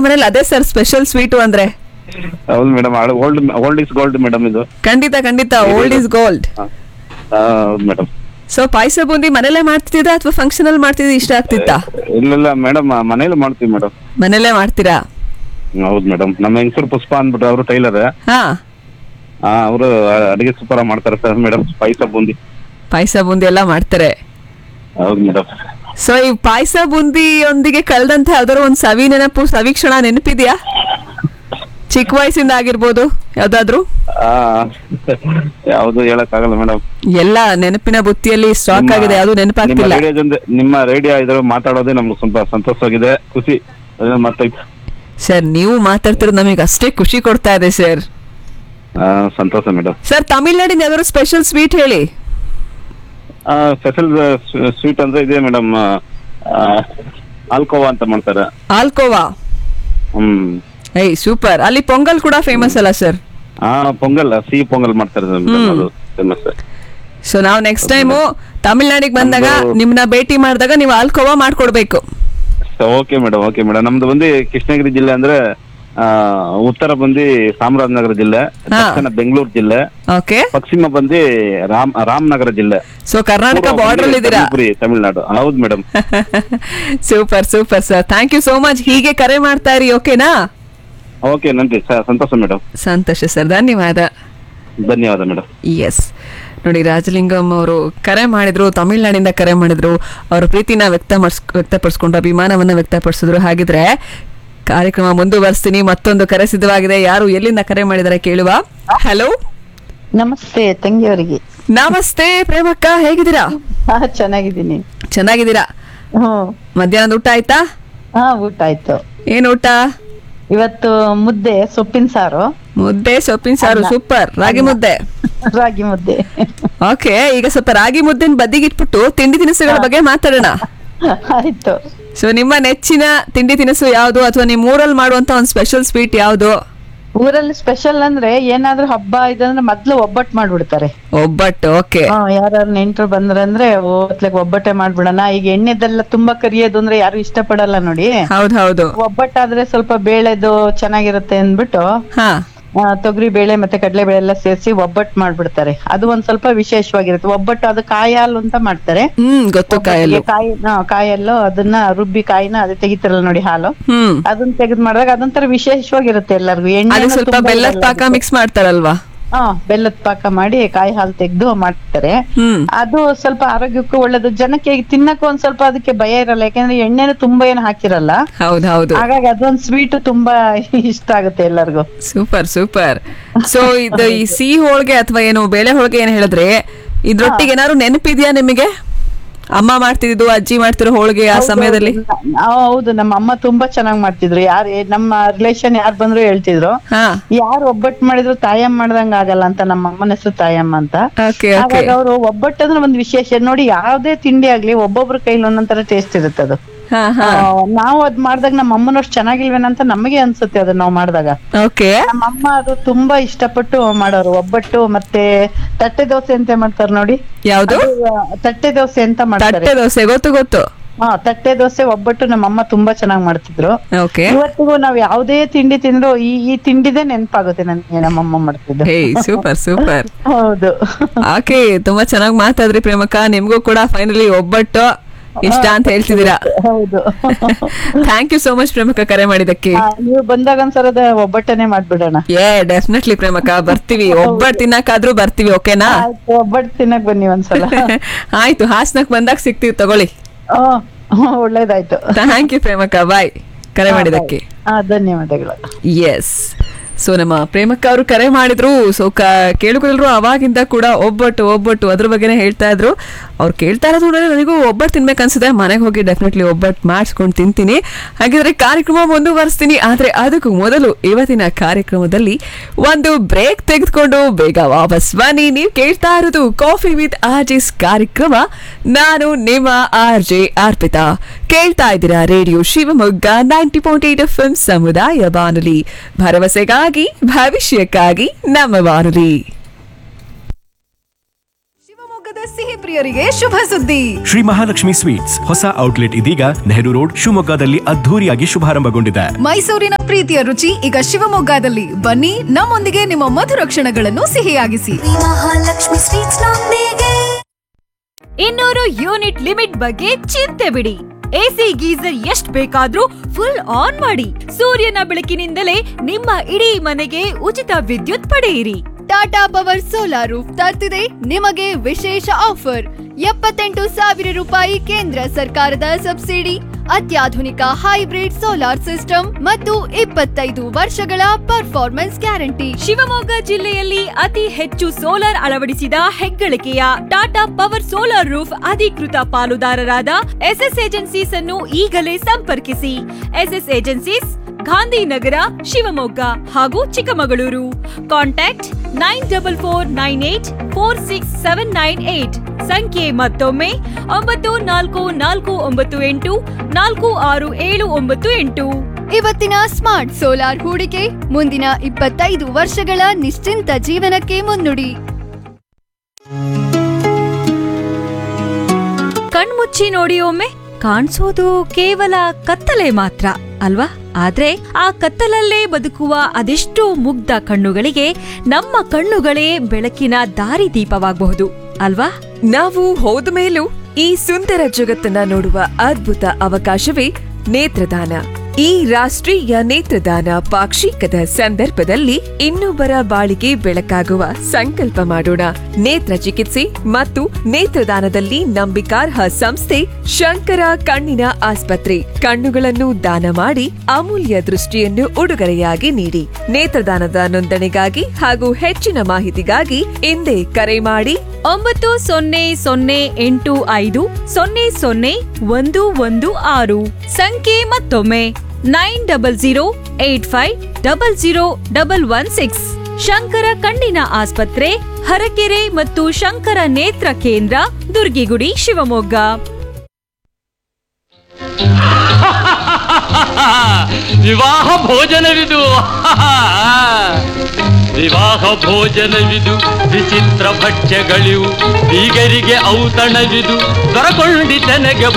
ಮನೇಲಿ ಅದೇ sir special sweet ಅಂದ್ರೆ ಹೌದು madam old old is gold madam ಇದು ಖಂಡಿತ ಖಂಡಿತ ಓಲ್ಡ್ ಇಸ್ ಗೋಲ್ಡ್ ಹಾ. ಆ, ಹೌದು ಮೇಡಮ್ ಸೊ ಪಾಯಸ ಬೂಂದಿ ಮನೇಲೆ ಮಾಡ್ತಿದ್ದ ಅಥವಾ ಫಂಕ್ಷನ್ ಅಲ್ಲಿ ಮಾಡ್ತಿದ್ದ ಇಷ್ಟ ಆಗ್ತಿತ್ತಾ ಇಲ್ಲ ಇಲ್ಲ ಮೇಡಮ್ ಮನೇಲಿ ಮಾಡ್ತೀವಿ ಮೇಡಮ್ ಮನೇಲೆ ಮಾಡ್ತೀರಾ ಹೌದು ಮೇಡಮ್ ನಮ್ಮ ಹೆಂಗಸರು ಪುಷ್ಪ ಅಂದ್ಬಿಟ್ಟು ಅವರು ಟೈಲರ್ ಹಾ ಅವರು ಅಡಿಗೆ ಸೂಪರ್ ಮಾಡ್ತಾರೆ ಸರ್ ಮೇಡಮ್ ಪಾಯಸ ಬೂಂದಿ ಪಾಯಸ ಬೂಂದಿ ಎಲ್ಲ ಮಾಡ್ತಾರೆ ಹೌದು ಮೇಡಮ್ ಸೊ ಈ ಪಾಯಸ ಬೂಂದಿಯೊಂದಿಗೆ ಕಳೆದಂತ ಯಾವ್ದಾದ್ರು ಒಂದು ಸವಿ ನೆನಪು ಸವಿ ಕ್ಷಣ ನೆನಪಿದ್ಯಾ ಚಿಕ್ಕ ವಯಸ್ಸಿಂದ ಆಗಿರ್ಬೋದು ಯಾವ್ದಾದ್ರು ಯಾವುದು ಹೇಳಕ್ಕಾಗಲ್ಲ ಮೇಡಮ್ ಎಲ್ಲ ನೆನಪಿನ ಬುತ್ತಿಯಲ್ಲಿ ಸ್ಟಾಕ್ ಆಗಿದೆ ಯಾವ್ದು ನಿಮ್ಮ ನೆನಪಾಗ್ತಿಲ್ಲ ರೇಡಿಯೋ ಜೊತೆ ನಿಮ್ಮ ರೇಡಿಯೋ ಇದ್ರ ಮಾತಾಡೋದೇ ನಮ್ಗೆ ಸ್ವಲ್ಪ ಸಂತೋಷವಾಗಿದೆ ಖುಷಿ ಅದನ್ನ ಮತ್ತೆ ಸರ್ ನೀವು ಮಾತಾಡ್ತಿರೋದು ನಮಗೆ ಅಷ್ಟೇ ಖುಷಿ ಕೊಡ್ತಾ ಇದೆ ಸರ್ ಆ, ಸಂತೋಷ ಮೇಡಮ್ ಸರ್ ತಮಿಳ್ನಾಡಿನ ಯಾವ್ದಾದ್ರು ಸ್ಪೆಷಲ್ ಸ್ವೀಟ್ ಹೇಳಿ ಸ್ಪೆಷಲ್ ಸ್ವೀಟ್ ಅಂದ್ರೆ ಇದೆ ಮೇಡಮ್ ಆಲ್ಕೋವಾ ಅಂತ ಮಾಡ್ತಾರೆ ಆಲ್ಕೋವಾ ಹ್ಮ್ ಏಯ್ ಸೂಪರ್ ಅಲ್ಲಿ ಪೊಂಗಲ್ ಕೂಡ ಫೇಮಸ್ ಅಲ್ಲ ಸರ್ ಆ ಪೊಂಗಲ್ ಸಿಹಿ ಪೊಂಗಲ್ ಮಾಡ್ತಾರೆ madam, ಹ್ಮ್. ಅದು ಫೇಮಸ್ ಸೊ ನಾವು ನೆಕ್ಸ್ಟ್ ಟೈಮು ತಮಿಳ್ನಾಡಿಗೆ ಬಂದಾಗ ನಮ್ದು- ನಿಮ್ನ ಭೇಟಿ ಮಾಡಿದಾಗ ನೀವು ಆಲ್ಕೋವಾ ಮಾಡ್ಕೊಡ್ಬೇಕು ಓಕೆ ಮೇಡಮ್ ಓಕೆ ಮೇಡಮ್ ನಮ್ದು ಬಂದು ಕೃಷ್ಣಗಿರಿ ಜಿಲ್ಲೆ ಅಂದ್ರೆ ಆ, ಉತ್ತರ ಬಂದು ಚಾಮರಾಜನಗರ ಜಿಲ್ಲೆ ಹಾ. ದಕ್ಷಿಣ ಬೆಂಗಳೂರು ಜಿಲ್ಲೆ ಓಕೆ ಪಶ್ಚಿಮ ಬಂದು ರಾಮ್ ರಾಮನಗರ ಜಿಲ್ಲೆ ಸೊ ಕರ್ನಾಟಕ ಪೂರ್ವ ಬಾರ್ಡರ್ ಬಂದು ಇದ್ದೀರಾ ಧರ್ಮಪುರಿ ತಮಿಳ್ನಾಡು ಹೌದು madam super super sir thank you so much ಹೀಗೆ ಕರೆ ಮಾಡ್ತಾ ಇರಿ ಓಕೆನಾ ಓಕೆ ನಂದಿ ಸ- ಸಂತೋಷ ಮೇಡಮ್ ಸಂತೋಷ ಸರ್ ಧನ್ಯವಾದ ಧನ್ಯವಾದ ಮೇಡಮ್ ಎಸ್ ನೋಡಿ ರಾಜಲಿಂಗಂ ಅವರು ಕರೆ ಮಾಡಿದ್ರು ತಮಿಳ್ನಾಡಿಂದ ಕರೆ ಮಾಡಿದ್ರು ಅವರ ಪ್ರೀತಿನ ವ್ಯಕ್ತ ವ್ಯಕ್ತಪಡಿಸ್ಕೊಂಡು ಅಭಿಮಾನವನ್ನ ವ್ಯಕ್ತಪಡಿಸಿದ್ರು ಹಾಗಿದ್ರೆ ಕಾರ್ಯಕ್ರಮ ಮುಂದುವರಿಸ್ತೀನಿ ಮತ್ತೊಂದು ಕರೆ ಸಿದ್ಧವಾಗಿದೆ ಯಾರು ಎಲ್ಲಿಂದ ಕರೆ ಮಾಡಿದ್ದಾರೆ ಕೇಳುವ ಹಲೋ ನಮಸ್ತೆ ತಂಗಿಯವರಿಗೆ ನಮಸ್ತೆ ಪ್ರೇಮಕ್ಕ ಹೇಗಿದ್ದೀರಾ ಹಾ ಚೆನ್ನಾಗಿದ್ದೀನಿ ಚೆನ್ನಾಗಿದ್ದೀರಾ ಹ್ಮ್ ಮಧ್ಯಾಹ್ನದ ಊಟ ಆಯ್ತಾ ಹಾ ಊಟ ಆಯ್ತು ಏನ್ ಊಟ ಇವತ್ತು ಮುದ್ದೆ ಸೊಪ್ಪಿನ ಸಾರು ಮುದ್ದೆ ಸೊಪ್ಪಿನ ಸಾರು ಅನ್ನ. ಸೂಪರ್ ರಾಗಿ ಅನ್ನ. ಮುದ್ದೆ ರಾಗಿ ಮುದ್ದೆ ಓಕೆ ಈಗ ಸ್ವಲ್ಪ ರಾಗಿ ಮುದ್ದೆನ ಬದಿಗಿಟ್ಬಿಟ್ಟು ತಿಂಡಿ ತಿನಿಸುಗಳ ಬಗ್ಗೆ ಮಾತಾಡೋಣ ಆಯ್ತು ಸೊ ನಿಮ್ಮ ನೆಚ್ಚಿನ ತಿಂಡಿ ತಿನಿಸು ಯಾವುದು ಅಥವಾ ನಿಮ್ಮ ಊರಲ್ಲಿ ಮಾಡುವಂತ ಒಂದು ಸ್ಪೆಷಲ್ ಸ್ವೀಟ್ ಯಾವುದು ಊರಲ್ಲಿ ಸ್ಪೆಷಲ್ ಅಂದ್ರೆ ಏನಾದ್ರೂ ಹಬ್ಬ ಇದಂದ್ರೆ ಮೊದ್ಲು ಒಬ್ಬಟ್ಟು ಮಾಡ್ಬಿಡ್ತಾರೆ ಒಬ್ಬಟ್ಟು ಓಕೆ ಹಾ ಯಾರು ನೆಂಟ್ರು ಬಂದ್ರಂದ್ರೆ ಓತ್ಲಕ್ ಒಬ್ಬಟ್ಟೆ ಮಾಡ್ಬಿಡೋಣ ಈಗ ಎಣ್ಣೆದೆಲ್ಲ ತುಂಬಾ ಕರಿಯೋದು ಅಂದ್ರೆ ಯಾರು ಇಷ್ಟಪಡಲ್ಲ ನೋಡಿ ಹೌದು ಹೌದು ಒಬ್ಬಟ್ಟಾದ್ರೆ ಸ್ವಲ್ಪ ಬೇಳೆದು ಚೆನ್ನಾಗಿರುತ್ತೆ ಅಂದ್ಬಿಟ್ಟು ಹಾ ಆ, ತೊಗರಿ ಬೇಳೆ ಮತ್ತೆ ಕಡಲೆ ಬೇಳೆ ಎಲ್ಲ ಸೇರಿಸಿ ಒಬ್ಬಟ್ಟು ಮಾಡ್ಬಿಡ್ತಾರೆ ಅದು ಒಂದ್ ಸ್ವಲ್ಪ ವಿಶೇಷವಾಗಿರುತ್ತೆ ಒಬ್ಬಟ್ಟು ಅದು ಕಾಯಿ ಹಾಲು ಅಂತ ಮಾಡ್ತಾರೆ ಹ್ಮ್ ಗೊತ್ತು ಕಾಯಲು ಒಬ್ಬಟ್ಟಿಗೆ ಕಾಯಿ ಹಾ, ಕಾಯಲ್ಲು ಅದನ್ನ ರುಬ್ಬಿ ಕಾಯಿನ ಅದೇ ತೆಗಿತಾರಲ್ಲ ನೋಡಿ ಹಾಲು ಹ್ಮ್ ಅದನ್ನ ತೆಗೆದ್ ಮಾಡಿದಾಗ ಅದೊಂಥರ ವಿಶೇಷವಾಗಿರುತ್ತೆ ಎಲ್ಲರಿಗೂ ಎಣ್ಣೆ ಅದು ಸ್ವಲ್ಪ ಬೆಲ್ಲದ ಪಾಕ ಮಿಕ್ಸ್ ಮಾಡ್ತಾರಲ್ವಾ ಹಾ ಬೆಲ್ಲದ ಪಾಕ ಮಾಡಿ ಕಾಯಿ ಹಾಲು ತೆಗೆದು ಮಾಡ್ತಾರೆ ಹ್ಮ್ ಅದು ಸ್ವಲ್ಪ ಆರೋಗ್ಯಕ್ಕೂ ಒಳ್ಳೇದು ಜನಕ್ಕೆ ಈಗ ತಿನ್ನಕ್ಕೂ ಒಂದ್ ಸ್ವಲ್ಪ ಅದಕ್ಕೆ ಭಯ ಇರಲ್ಲ ಯಾಕಂದ್ರೆ ಎಣ್ಣೆನು ತುಂಬಾ ಏನು ಹಾಕಿರಲ್ಲ ಹೌದು ಹೌದು ಹಾಗಾಗಿ ಅದೊಂದ್ ಸ್ವೀಟ್ ತುಂಬಾ ಇಷ್ಟ ಆಗುತ್ತೆ ಎಲ್ಲರಿಗೂ ಸೂಪರ್ ಸೂಪರ್ ಸೊ ಇದು ಈ ಸಿಹಿ ಹೋಳಿಗೆ ಅಥವಾ ಏನು ಬೇಳೆ ಹೋಳಿಗೆ ಏನ್ ಹೇಳಿದ್ರೆ ಇದ್ರೊಟ್ಟಿಗೆ ಏನಾದ್ರು ನೆನಪಿದ್ಯಾ ನಿಮಗೆ ಅಮ್ಮ ಮಾಡ್ತಿದ್ದು ಅಜ್ಜಿ ಮಾಡ್ತಿರೋ ಹೋಳಿಗೆ ಆ ಸಮಯದಲ್ಲಿ ಆ, ಹೌದು ನಮ್ಮ ಅಮ್ಮ ತುಂಬಾ ಚೆನ್ನಾಗ್ ಮಾಡ್ತಿದ್ರು ಯಾರು ನಮ್ಮ ರಿಲೇಶನ್ ಯಾರು ಬಂದ್ರು ಹೇಳ್ತಿದ್ರು ಹಾ ಯಾರು ಒಬ್ಬಟ್ಟು ಮಾಡಿದ್ರು ತಾಯಮ್ಮ ಮಾಡ್ದಂಗ ಆಗಲ್ಲ ಅಂತ ನಮ್ಮ ಅಮ್ಮನ ಹೆಸರು ತಾಯಮ್ಮ ಅಂತ ಓಕೆ ಓಕೆ ಹಾಗಾಗಿ ಅವರು ಒಬ್ಬಟ್ಟು ಅಂದ್ರೆ ಒಂದು ವಿಶೇಷ ನೋಡಿ ಯಾವ್ದೇ ತಿಂಡಿ ಆಗ್ಲಿ ಒಬ್ಬೊಬ್ರ ಕೈಲಿ ಒಂದೊಂದರ ಟೇಸ್ಟ್ ಇರುತ್ತೆ ಅದು ಹಾ ಹಾ ಆ, ನಾವು ಅದ್ ಮಾಡ್ದಾಗ ನಮ್ಮ ಅಮ್ಮನಷ್ಟು ಚೆನ್ನಾಗಿಲ್ವೇನಂತ ನಮಗೆ ಅನ್ಸುತ್ತೆ ಅದನ್ನ ನಾವು ಮಾಡಿದಾಗ ಓಕೆ ನಮ್ಮ ಅಮ್ಮ ಅದು ತುಂಬಾ ಇಷ್ಟಪಟ್ಟು ಮಾಡೋರು ಒಬ್ಬಟ್ಟು ಮತ್ತೆ ತಟ್ಟೆ ದೋಸೆ ಅಂತ ಮಾಡ್ತಾರೆ ನೋಡಿ ಯಾವುದು ಅದು, ಆ, ತಟ್ಟೆ ದೋಸೆ ಅಂತ ಮಾಡ್ತಾರೆ ತಟ್ಟೆ ದೋಸೆ ಗೊತ್ತು ಗೊತ್ತು ಹಾ ತಟ್ಟೆ ದೋಸೆ ಒಬ್ಬಟ್ಟು ನಮ್ಮ ಅಮ್ಮ ತುಂಬಾ ಚೆನ್ನಾಗ್ ಮಾಡ್ತಿದ್ರು ಓಕೆ ಇವತ್ತಿಗೂ ನಾವ್ ಯಾವ್ದೇ ತಿಂಡಿ ತಿಂದ್ರು ಈ ಈ ತಿಂಡಿದೇ ನೆನಪಾಗುತ್ತೆ ನನ್ಗೆ ನಮ್ಮಮ್ಮ ಮಾಡ್ತಿದ್ದು ಹೇ ಸೂಪರ್ ಸೂಪರ್ ಹೌದು ಓಕೆ ತುಂಬಾ ಚೆನ್ನಾಗಿ ಮಾತಾದ್ರಿ ಪ್ರೇಮಕ್ಕ ನಿಮ್ಗೂ ಕೂಡ ಫೈನಲಿ ಒಬ್ಬಟ್ಟು ಇಷ್ಟ ಅಂತ ಹೇಳ್ತಿದ್ದೀರಾ ಹೌದು ಥ್ಯಾಂಕ್ ಯು ಸೋ ಮಚ್ ಪ್ರೇಮಕ್ಕ ಕರೆ ಮಾಡಿದಕ್ಕೆ ಆ, ನೀವು ಬಂದಾಗ ಒಂದ್ಸಲ ಅದ ಒಬ್ಬಟ್ಟನೆ ಮಾಡ್ಬಿಡೋಣ ಏ ಡೆಫಿನೆಟ್ಲಿ ಪ್ರೇಮಕ್ಕ ಬರ್ತೀವಿ ಒಬ್ಬಟ್ಟು ತಿನ್ನಕ್ಕಾದ್ರೂ ಬರ್ತೀವಿ ಓಕೆನಾ ಆಯ್ತು ಒಬ್ಬಟ್ಟು ತಿನ್ನಕ್ ಬನ್ನಿ ಒಂದ್ಸಲ ಆಯ್ತು ಹಾಸನಕ್ ಬಂದಾಗ ಸಿಗ್ತೀವಿ ತಗೊಳ್ಳಿ ಹ್ಮ್, ಹ್ಮ್, ಒಳ್ಳೇದಾಯ್ತು ಥ್ಯಾಂಕ್ ಯು ಪ್ರೇಮಕ್ಕ ಬಾಯ್ ಕರೆ ಮಾಡಿದಕ್ಕೆ ಹಾ ಧನ್ಯವಾದಗಳು ಎಸ್ ಸೊ ನಮ್ಮ ಪ್ರೇಮಕ್ಕ ಅವರು ಕರೆ ಮಾಡಿದ್ರು ಸೊ ಕ ಕೇಳುಗರು ಅವಾಗಿಂದ ಕೂಡ ಒಬ್ಬಟ್ಟು ಒಬ್ಬಟ್ಟು ಅದ್ರ ಬಗ್ಗೆನೇ ಹೇಳ್ತಾ ಇದ್ರು ಅವ್ರು ಕೇಳ್ತಾ ಇರೋದು ನೋಡಿದ್ರೆ ನನಗೂ ಒಬ್ಬಟ್ಟು ತಿನ್ಬೇಕು ಅನ್ಸುತ್ತೆ ಮನೆಗೆ ಹೋಗಿ ಡೆಫಿನೆಟ್ಲಿ ಒಬ್ಬಟ್ಟು ಮಾಡಿಸ್ಕೊಂಡು ತಿಂತೀನಿ ಹಾಗಿದ್ರೆ ಕಾರ್ಯಕ್ರಮ ಮುಂದುವರಿಸ್ತೀನಿ ಆದ್ರೆ ಅದಕ್ಕೂ ಮೊದಲು ಇವತ್ತಿನ ಕಾರ್ಯಕ್ರಮದಲ್ಲಿ ಒಂದು ಬ್ರೇಕ್ ತೆಗೆದುಕೊಂಡು ಬೇಗ ವಾಪಸ್ ಬನ್ನಿ ನೀವು ಕೇಳ್ತಾ ಇರೋದು ಕಾಫಿ ವಿತ್ ಆರ್ಜಿಸ್ ಕಾರ್ಯಕ್ರಮ ನಾನು ನಿಮ್ಮ ಆರ್ ಜೆ ಅರ್ಪಿತಾ ಕೇಳ್ತಾ ಇದ್ದೀರಾ radio Shivamogga ninety point eight F M ಸಮುದಾಯ ಬಾನುಲಿ ಭರವಸೆಗಾಗಿ ಭವಿಷ್ಯಕ್ಕಾಗಿ ನಮ್ಮ ಬಾನುಲಿ ಶಿವಮೊಗ್ಗದ ಸಿಹಿ ಪ್ರಿಯರಿಗೆ ಶುಭ ಸುದ್ದಿ ಶ್ರೀ ಮಹಾಲಕ್ಷ್ಮಿ ಸ್ವೀಟ್ಸ್ ಹೊಸ ಔಟ್ಲೆಟ್ ಇದೀಗ ನೆಹರು ರೋಡ್ ಶಿವಮೊಗ್ಗದಲ್ಲಿ ಅದ್ಧೂರಿಯಾಗಿ ಶುಭಾರಂಭಗೊಂಡಿದೆ ಮೈಸೂರಿನ ಪ್ರೀತಿಯ ರುಚಿ ಈಗ ಶಿವಮೊಗ್ಗದಲ್ಲಿ ಬನ್ನಿ ನಮ್ಮೊಂದಿಗೆ ನಿಮ್ಮ ಮಧುರ ಕ್ಷಣಗಳನ್ನು ಸಿಹಿಯಾಗಿಸಿ ಮಹಾಲಕ್ಷ್ಮಿ ಸ್ವೀಟ್ಸ್ ನೊಂದಿಗೆ ಇನ್ನೂರು ಯೂನಿಟ್ ಲಿಮಿಟ್ ಬಗ್ಗೆ ಚಿಂತೆ ಬಿಡಿ ಎಸಿ ಗೀಸರ್ ಎಷ್ಟ್ ಬೇಕಾದ್ರೂ ಫುಲ್ ಆನ್ ಮಾಡಿ ಸೂರ್ಯನ ಬೆಳಕಿನಿಂದಲೇ ನಿಮ್ಮ ಇಡೀ ಮನೆಗೆ ಉಚಿತ ವಿದ್ಯುತ್ ಪಡೆಯಿರಿ ಟಾಟಾ ಪವರ್ ಸೋಲಾರ್ ರೂಫ್ ತರ್ತಿದೆ ನಿಮಗೆ ವಿಶೇಷ ಆಫರ್ ಎಪ್ಪತ್ತೆಂಟು ಸಾವಿರ ರೂಪಾಯಿ ಕೇಂದ್ರ ಸರ್ಕಾರದ ಸಬ್ಸಿಡಿ ಅತ್ಯಾಧುನಿಕ ಹೈಬ್ರಿಡ್ ಸೋಲಾರ್ ಸಿಸ್ಟಮ್ ಮತ್ತು ಇಪ್ಪತ್ತೈದು ವರ್ಷಗಳ ಪರ್ಫಾರ್ಮೆನ್ಸ್ ಗ್ಯಾರಂಟಿ ಶಿವಮೊಗ್ಗ ಜಿಲ್ಲೆಯಲ್ಲಿ ಅತಿ ಹೆಚ್ಚು ಸೋಲಾರ್ ಅಳವಡಿಸಿದ ಹೆಗ್ಗಳಿಕೆಯ ಟಾಟಾ ಪವರ್ ಸೋಲಾರ್ ರೂಫ್ ಅಧಿಕೃತ ಪಾಲುದಾರರಾದ ಎಸ್ಎಸ್ ಏಜೆನ್ಸೀಸ್ ಅನ್ನು ಈಗಲೇ ಸಂಪರ್ಕಿಸಿ ಎಸ್ಎಸ್ ಏಜೆನ್ಸೀಸ್ ಗಾಂಧಿನಗರ ಶಿವಮೊಗ್ಗ ಹಾಗೂ Chikkamagaluru contact nine double four nine eight four six seven nine eight ಸಂಖ್ಯೆ ಮತ್ತೊಮ್ಮೆ ಒಂಬತ್ತು ನಾಲ್ಕು ನಾಲ್ಕು ಒಂಬತ್ತು ಎಂಟು ನಾಲ್ಕು ಆರು ಏಳು ಒಂಬತ್ತು ಎಂಟು ಇವತ್ತಿನ ಸ್ಮಾರ್ಟ್ ಸೋಲಾರ್ ಹೂಡಿಕೆ ಮುಂದಿನ ಇಪ್ಪತ್ತೈದು ವರ್ಷಗಳ ನಿಶ್ಚಿಂತ ಜೀವನಕ್ಕೆ ಮುನ್ನುಡಿ ಕಣ್ಮುಚ್ಚಿ ನೋಡಿ ಒಮ್ಮೆ ಕಾಣಿಸೋದು ಕೇವಲ ಕತ್ತಲೆ ಮಾತ್ರ ಅಲ್ವಾ ಆದ್ರೆ ಆ ಕತ್ತಲಲ್ಲೇ ಬದುಕುವ ಅದೆಷ್ಟೋ ಮುಗ್ಧ ಕಣ್ಣುಗಳಿಗೆ ನಮ್ಮ ಕಣ್ಣುಗಳೇ ಬೆಳಕಿನ ದಾರಿದೀಪವಾಗಬಹುದು ಅಲ್ವಾ ನಾವು ಹೋದ ಮೇಲೂ ಈ ಸುಂದರ ಜಗತ್ತನ್ನ ನೋಡುವ ಅದ್ಭುತ ಅವಕಾಶವೇ ನೇತ್ರದಾನ ಈ ರಾಷ್ಟ್ರೀಯ ನೇತ್ರದಾನ ಪಾಕ್ಷಿಕದ ಸಂದರ್ಭದಲ್ಲಿ ಇನ್ನೊಬ್ಬರ ಬಾಳಿಗೆ ಬೆಳಕಾಗುವ ಸಂಕಲ್ಪ ಮಾಡೋಣ ನೇತ್ರ ಚಿಕಿತ್ಸೆ ಮತ್ತು ನೇತ್ರದಾನದಲ್ಲಿ ನಂಬಿಕಾರ್ಹ ಸಂಸ್ಥೆ ಶಂಕರ ಕಣ್ಣಿನ ಆಸ್ಪತ್ರೆ ಕಣ್ಣುಗಳನ್ನು ದಾನ ಮಾಡಿ ಅಮೂಲ್ಯ ದೃಷ್ಟಿಯನ್ನು ಉಡುಗೊರೆಯಾಗಿ ನೀಡಿ ನೇತ್ರದಾನದ ನೋಂದಣಿಗಾಗಿ ಹಾಗೂ ಹೆಚ್ಚಿನ ಮಾಹಿತಿಗಾಗಿ ಹಿಂದೆ ಕರೆ ಮಾಡಿ ಒಂಬತ್ತು ಸೊನ್ನೆ ಸೊನ್ನೆ ಎಂಟು ಐದು ಸೊನ್ನೆ ಸೊನ್ನೆ ಒಂದು ಒಂದು ಆರು ಸಂಖ್ಯೆ ಮತ್ತೊಮ್ಮೆ nine double zero eight five double zero double one six Shankara ಕಣ್ಣಿನ ಆಸ್ಪತ್ರೆ ಹರಕೆರೆ ಮತ್ತು ಶಂಕರ ನೇತ್ರ ಕೇಂದ್ರ ದುರ್ಗಿಗುಡಿ ಶಿವಮೊಗ್ಗ ವಿವಾಹ ಭೋಜನವಿದು ವಿವಾಹ ಭೋಜನವಿದು ವಿಚಿತ್ರ ಭಕ್ಷ್ಯಗಳಿವು ಬೀಗರಿಗೆ ಔತಣವಿದು ದೊರಕೊಂಡಿತನಗೆ